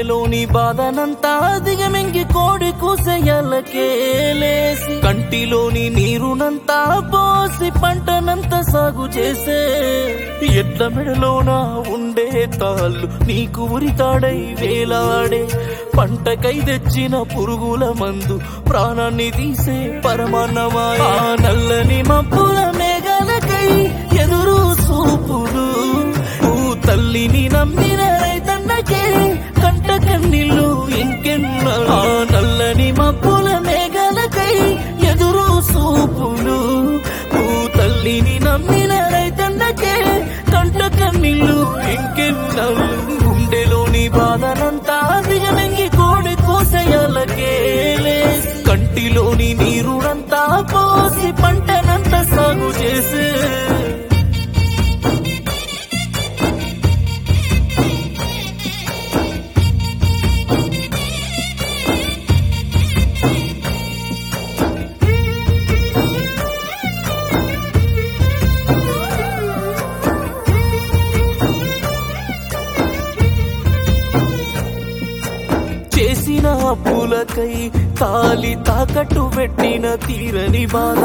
గుండెలోని బాధనంతా దిగమింగి కోడి కూసెయ్యాలకేలేసి కంటిలోని నీరునంతా పోసి పంటనంతా సాగు చేసే ఎడ్ల మెడలోన ఉండే తాళ్ళు నీకు ఉరితాడై వేలాడే పంటకై తెచ్చిన పురుగుల మందు ప్రాణాన్ని తీసే పరమాన్నమాయ ఆ నల్లని మబ్బుల మేఘాలకై ఎదురు చూపులు ఊ తల్లిని నమ్మిన రైతన్నకే కంట కన్నీళ్ళు ఇంకెన్న ఆ నల్లని మబ్బుల మేఘాలకై ఎదురు చూపులు ఊ తల్లిని నమ్మిన రైతన్నకే కంట కన్నీళ్ళు ఇంకెన్నలు గుండెలోని బాధనంతా దిగనంగి కోడి కోసయాలకే కంటిలోని నీరునంతా పోసి పంటనంతా సాగు చేసే చేసిన అప్పులకై తాలి తాకట్టు పెట్టిన తీరని బాధ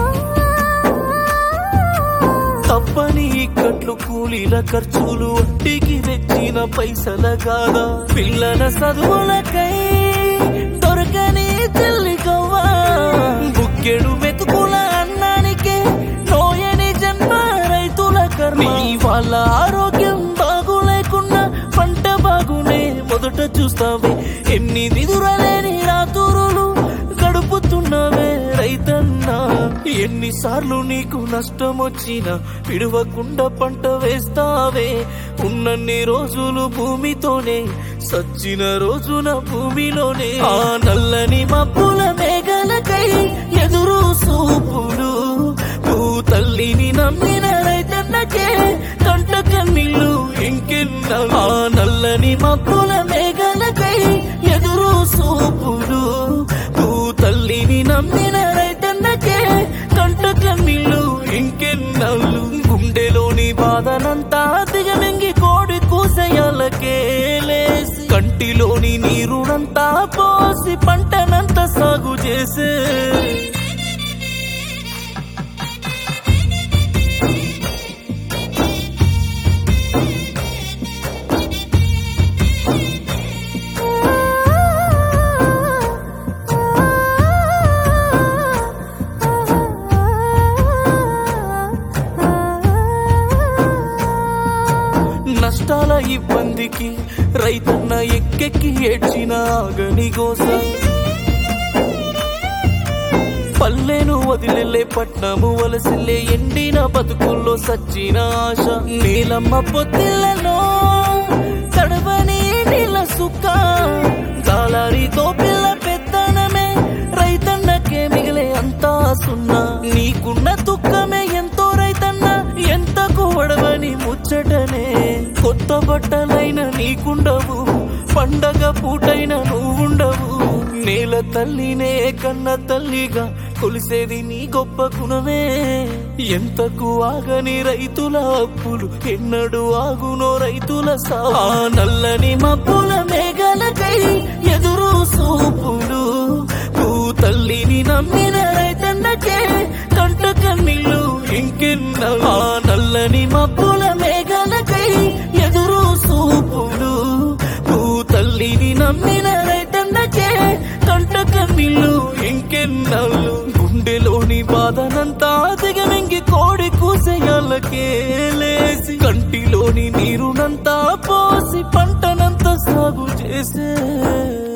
తప్పని ఇక్కట్లు కూలీల ఖర్చులు వడ్డీకి తెచ్చిన పైసల కాదా పిల్లల చదువులకై దొరకని చెల్లికవ్వా బుక్కెడు మెతుకుల అన్నానికే నోయని జన్మ రైతుల కర్మ నీ వాళ్ళ ఆరోగ్యం బాగులేకున్నా పంట బాగునే మొదట చూస్తావే ఎన్ని దిదురలేని రాతురులు గడుపుతున్నవే రైతన్నా ఎన్నిసార్లు నీకు నష్టం వచ్చినా విడవకుండా పంట వేస్తావే ఉన్నన్ని రోజులు భూమితోనే సచ్చిన రోజున భూమిలోనే ఆ నల్లని మబ్బుల మేఘాలకై ఎదురు సూపులు భూ తల్లిని నమ్మిన రైతన్నకే కంట కన్నీళ్ళు ఇంకెన్న ఆ నల్లని మబ్బుల మేఘాలకై ఎదురు సూపులు భూ తల్లిని నమ్మిన రైతన్నకే కంట కన్నీళ్ళు ఇంకెన్నలు గుండెలోని బాధనంతా దిగమింగి కోడి కూసయాలకే లేసి కంటిలోని నీరునంతా పోసి పంటనంతా సాగు చేసే నష్టాల ఇబ్బందికి రైతన్న ఎక్కెక్కి ఏడ్చిన ఆగని గోస పల్లెను వదిలెళ్ళే పట్నము వలసిల్లే ఎండిన బతుకుల్లో సచ్చిన ఆశ నీలమ్మ పొత్తిళ్ళలో తడవని నీళ్ళ సుక్క జాలారితో పిల్ల పెత్తనమే రైతన్నకే మిగిలే అంతా సున్నా నీకున్న దుఃఖమే ఎంతో రైతన్న ఎంత కూడవని ముచ్చటనే కొత్త బట్టలైన నీకుండవు పండగ పూటైన నువ్వుండవు నేల తల్లినే కన్న తల్లిగా కొలిసేది నీ గొప్ప గుణమే ఎంతకు ఆగని రైతుల అప్పులు ఎన్నడు ఆగునో రైతుల సా ఆ నల్లని మబ్బుల మేఘాలకై ఎదురు సూపులు భూ తల్లిని నమ్మిన రైతన్నకే కంట కన్నీళ్ళు ఇంకెన్న ఆ నల్లని మబ్బుల మేఘాలకై ఎదురు సూపులు భూ తల్లిని నమ్మిన రైతన్నకే కంట కన్నీళ్ళు ఇంకెన్నలు గుండెలోని బాధనంతా దిగమింగి కోడి కూసెయ్యాలకే లేసి కంటిలోని నీరునంతా పోసి పంటనంతా సాగు చేసే